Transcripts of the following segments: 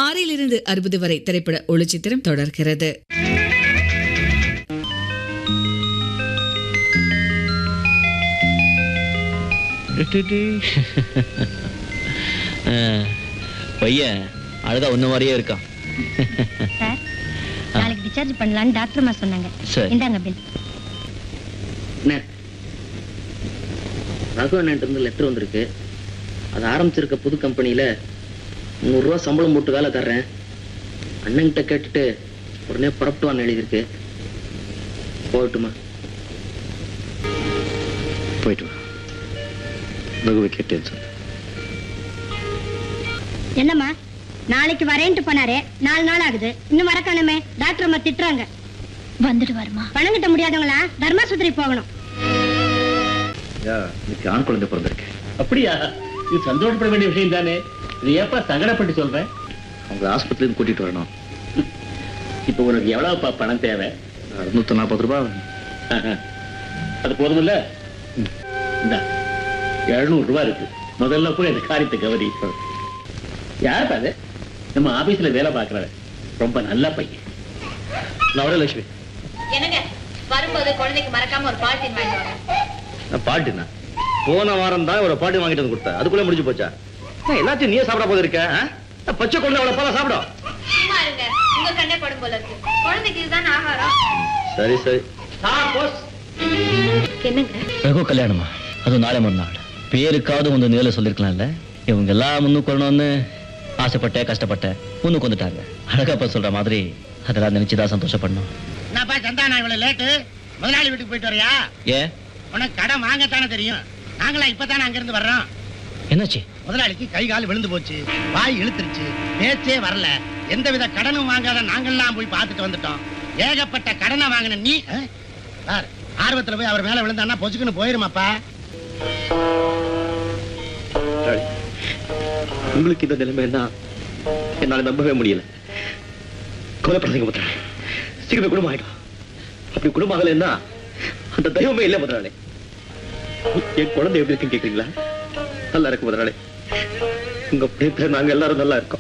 ஆறிலிருந்து அறுபது வரை திரைப்பட ஒளிச்சித்திரம் தொடர்கிறது அஹ், பையன் அழகா ஒண்ணு மாதிரியே இருக்கான் சார் நாளைக்கு டிஸ்சார்ஜ் பண்ணலான்னு டாக்டர்மா சொன்னாங்க சரி. இந்தாங்க பில் அண்ணே ரகு அண்ணன்ட்டு இருந்து லெட்டர் வந்திருக்கு அது ஆரம்பிச்சிருக்க புது கம்பெனியில நூறுரூவா சம்பளம் போட்டு வேலை தர்றேன் அண்ணன்கிட்ட கேட்டுட்டு உடனே புறப்பட்டுவான்னு எழுதியிருக்கு போகட்டுமா போயிட்டு வா ரகுவை கேட்டேன்னு சொல்லு என்னம்மா நாளைக்கு வரேன்ட்டு போனாரே நாலு நாள் ஆகுது இன்னும் வர காணுமே டாக்டர் அம்மா திட்டுறாங்க வந்துட்டு வருமா பணம் கட்ட முடியாதவங்களா தர்மாசுத்திரி போகணும் இன்னைக்கு ஆண் குழந்தை பிறந்திருக்கு அப்படியா இது சந்தோஷப்பட வேண்டிய விஷயம் தானே இது ஏப்பா சங்கடப்பட்டு சொல்றேன் அவங்க ஆஸ்பத்திரியிருந்து கூட்டிட்டு வரணும் இப்ப உனக்கு எவ்வளவுப்பா பணம் தேவை அறுநூத்தி நாற்பது ரூபாய் அது போதுமில்ல இந்த எழுநூறு ரூபாய் இருக்கு முதல்ல போய் அந்த காரியத்தை கவனி யார் அது நம்ம ஆபீஸ்ல வேலை பார்க்கறவன் ரொம்ப நல்ல பையன் நான் வரேன் லட்சுமி என்னங்க வரும்போது குழந்தைக்கு மறக்காம ஒரு பால்டீன் வாங்கிட்டு வாங்க நான் பாட்டுண்ணா போன வாரம் தான் ஒரு பாட்டு வாங்கிட்டு வந்து கொடுத்தேன் அதுக்குள்ள முடிஞ்சு போச்சா நான் எல்லாத்தையும் நீயே சாப்பிட போது இருக்க ஆ? நான் பச்சை குழந்தை அவ்வளவு பாலா சாப்பிடும் சும்மா இருங்க உங்க கண்ணே படும் போல இருக்கு குழந்தைக்கு இதுதான் ஆகாரம் சரி சரி என்னங்க ரகு கல்யாணமா அது நாளை மறுநாள் பேருக்காவது வந்து நேரில் சொல்லிருக்கலாம்ல இவங்க எல்லாம் முன்னுக்கு வரணும்னு ஆசைப்பட்டேன் கஷ்டப்பட்டேன் முன்னுக்கு வந்துட்டாங்க அழகாப்பா சொல்ற மாதிரி அதெல்லாம் நினைச்சுதான் சந்தோஷப்படணும் என்னப்பா சந்தானா இவ்வளவு லேட்டு முதலாளி வீட்டுக்கு போயிட்டு வரியா ஏன் உனக்கு கடன் வாங்கத்தானே தெரியும் நாங்களா இப்பதானே அங்கிருந்து வர்றோம் என்னாச்சு முதலாளிக்கு கை கால் விழுந்து போச்சு வாய் இழுத்துருச்சு பேச்சே வரல எந்தவித கடனும் வாங்காத நாங்கள்லாம் போய் பார்த்துட்டு வந்துட்டோம் ஏகப்பட்ட கடனை வாங்கின நீ ஆ? பார் ஆர்வத்துல போய் அவர் மேல விழுந்தான்னா பொசுக்குன்னு போயிருமாப்பா உங்களுக்கு இந்த நிலைமை என்ன என்னால நம்பவே முடியல கொலைப்படுறீங்க முதலாளி சீக்கிரமே குடும்பம் ஆயிடும் அப்படி குடும்பம் ஆகலைன்னா அந்த தெய்வமே இல்லை முதலாளி என் குழந்தை எப்படி இருக்குன்னு கேக்குறீங்களா நல்லா இருக்கு முதலாளி உங்க பிரியத்துல நாங்க எல்லாரும் நல்லா இருக்கோம்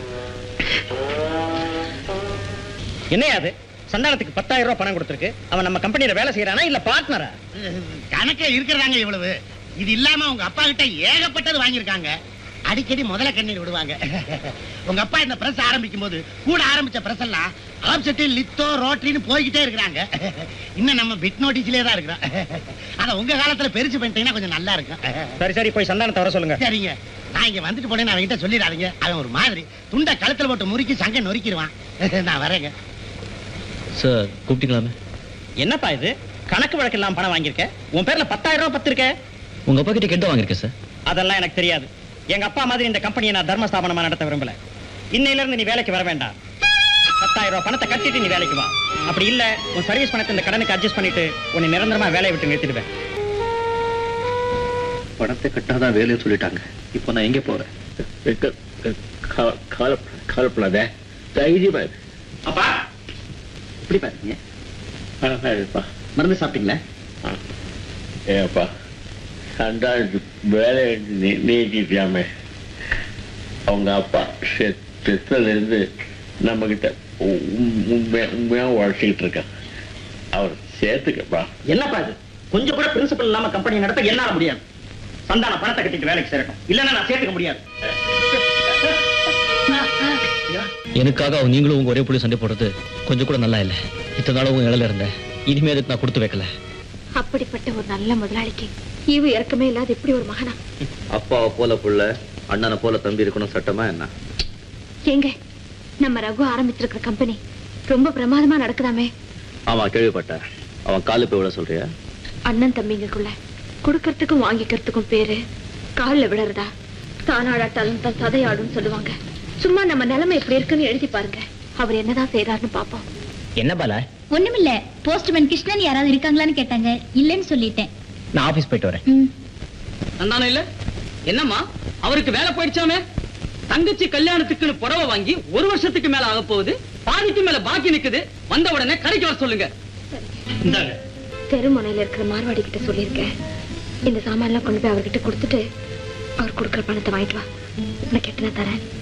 என்னையா அது சந்தானத்துக்கு பத்தாயிரம் ரூபாய் பணம் கொடுத்துருக்கு அவன் நம்ம கம்பெனியில வேலை செய்யறானா இல்ல பார்ட்னரா கணக்கே இருக்கிறதாங்க இவ்வளவு இது இல்லாம உங்க அப்பா கிட்ட ஏகப்பட்டது வாங்கியிருக்காங்க அடிக்கடி முதல கண்ணீர் விடுவாங்க உங்க அப்பா இந்த பிரஸ் ஆரம்பிக்கும் போது கூட ஆரம்பிச்ச பிரஸ் எல்லாம் ஆப்செட் லித்தோ ரோட்டரின்னு போய்கிட்டே இருக்கிறாங்க இன்னும் நம்ம பிட் நோட்டீஸ்லயே தான் இருக்கிறோம் ஆனா உங்க காலத்துல பெருசு பண்ணிட்டீங்கன்னா கொஞ்சம் நல்லா இருக்கும் சரி சரி போய் சந்தானத்தை வர சொல்லுங்க சரிங்க நான் இங்க வந்துட்டு போனேன்னு அவன்கிட்ட சொல்லிடாதீங்க அவன் ஒரு மாதிரி துண்டை கழுத்துல போட்டு முறுக்கி சங்க நொறுக்கிடுவான் நான் வரேங்க சார் கூப்பிட்டீங்களாமே என்னப்பா இது கணக்கு வழக்கு இல்லாம பணம் வாங்கியிருக்க உன் பேர்ல பத்தாயிரம் ரூபாய் பத்து இருக்க உங்க அப்பா கிட்ட கெட்ட வாங்கிருக்கேன் சார் அதெல்லாம் எனக்கு தெரியாது எங்க அப்பா மாதிரி இந்த கம்பெனியை நான் தர்ம ஸ்தாபனமா நடத்த விரும்பல இன்னையில இருந்து நீ வேலைக்கு வர வேண்டாம் பத்தாயிரம் ரூபாய் பணத்தை கட்டிட்டு நீ வேலைக்கு வா அப்படி இல்ல உன் சர்வீஸ் பணத்தை இந்த கடனுக்கு அட்ஜஸ்ட் பண்ணிட்டு உன்னை நிரந்தரமா வேலையை விட்டு நிறுத்திடுவேன் பணத்தை கட்டாதான் வேலையை சொல்லிட்டாங்க இப்போ நான் எங்க போறேன் கவலைப்படாத தைரியமா இரு. அப்பா இப்படி பாருங்க அழகா இருப்பா மருந்து சாப்பிட்டீங்களா ஏப்பா சண்டாளுக்கு வேலை நீ- நீட்டிட்டாமே அவங்க அப்பா செத்துல இருந்து நம்ம கிட்ட உண்மையா உண்மையா உழைச்சிக்கிட்டு இருக்கான் அவர் சேர்த்துக்கப்பா என்னப்பா இது கொஞ்சம் கூட பிரின்சிபல் இல்லாம கம்பெனி நடத்த என்னால முடியாது சந்தான பணத்தை கட்டிட்டு வேலைக்கு சேரட்டும் இல்லன்னா நான் சேர்த்துக்க முடியாது எனக்காக அவங்க நீங்களும் உங்க ஒரே புள்ளி சண்டை போடுறது கொஞ்சம் கூட நல்லா இல்ல இத்தனை நாளும் உங்க நிலையில இருந்தேன் இனிமே அதுக்கு நான் கொடுத்து வைக்கல அப்படிப்பட்ட ஒரு நல்ல முதலாளிக்கு ஈவு இறக்கமே இல்லாத இப்படி ஒரு மகனா அப்பாவை போல புள்ள அண்ணனை போல தம்பி இருக்கணும் சட்டமா என்ன ஏங்க நம்ம ரகு ஆரம்பிச்சிருக்கிற கம்பெனி ரொம்ப பிரமாதமா நடக்குதாமே ஆமா கேள்விப்பட்டேன் அவன் காலு போய் விட சொல்றியா அண்ணன் தம்பிங்களுக்குள்ள கொடுக்கறதுக்கும் வாங்கிக்கிறதுக்கும் பேரு கால்ல விழறதா தானாடாட்டாலும் தான் சதையாடும் சொல்லுவாங்க சும்மா நம்ம நிலைமை எப்படி இருக்குன்னு எழுதி பாருங்க அவர் என்னதான் செய்யறாருன்னு பாப்போம் என்ன பாலா ஒண்ணுமில்ல போஸ்ட்மேன் கிருஷ்ணன் யாராவது இருக்காங்களான்னு கேட்டாங்க இல்லைன்னு சொல்லிட்டேன் நான் ஆபீஸ் போயிட்டு வரேன் ம். சந்தானம் இல்ல என்னம்மா அவருக்கு வேலை போயிடுச்சாமே தங்கச்சி கல்யாணத்துக்குன்னு புடவை வாங்கி ஒரு வருஷத்துக்கு மேல ஆக போகுது பாதிக்கு மேல பாக்கி நிக்குது வந்த உடனே கடைக்கு வர சொல்லுங்க இந்தாங்க தெருமுனையில இருக்கிற மார்வாடி கிட்ட சொல்லியிருக்கேன் இந்த சாமான்லாம் கொண்டு போய் அவர்கிட்ட கொடுத்துட்டு அவர் கொடுக்குற பணத்தை வாங்கிட்டு வா நான் கெட்டனா தரேன்